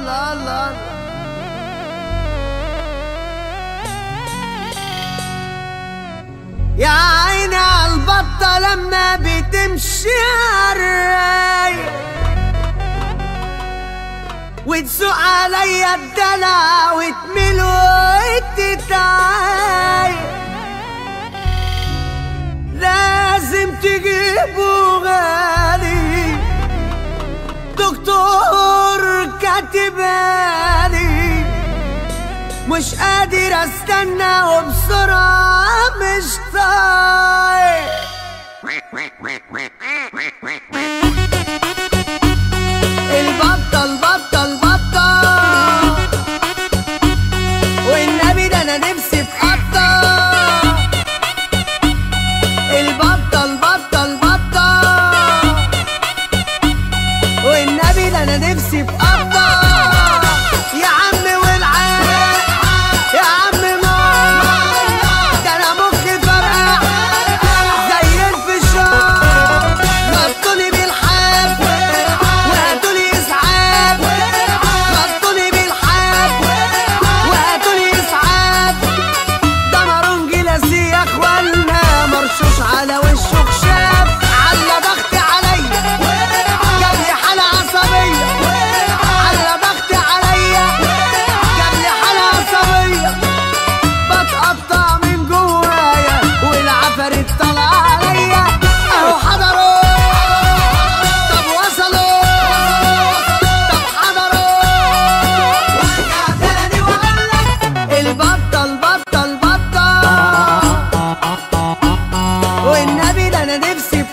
الله الله يا عيني عالبطة لما بتمشي عالرايق وتسوق عليا الدلع وتميل وتتعايق لازم تجيبه غالي دكتور كاتبالي مش قادر استنى وبسرعة مش طايق البطة البطة البطة والنبي ده انا نفسي في قطة البطة البطة البطة والنبي ده انا نفسي في قطة يا عم والعين يا عم ماما ده انا مخي فرقع زي الفشار نطوني بالحاف وهاتولي اسعاف نطوني بالحاف وهاتولي اسعاف ده مرونجي لاسي يا اخوانا مرشوش على وشه خشاف على ضغط عليا جاب لي حالة عصبية على ضغط عليا جاب لي حالة عصبية بتقطع من جوايا والعفاريت طالعة عليا اهو حضروا طب وصلوا طب حضروا وارجع تاني واقول لك البطة البطة البطة والنبي ده انا نفسي في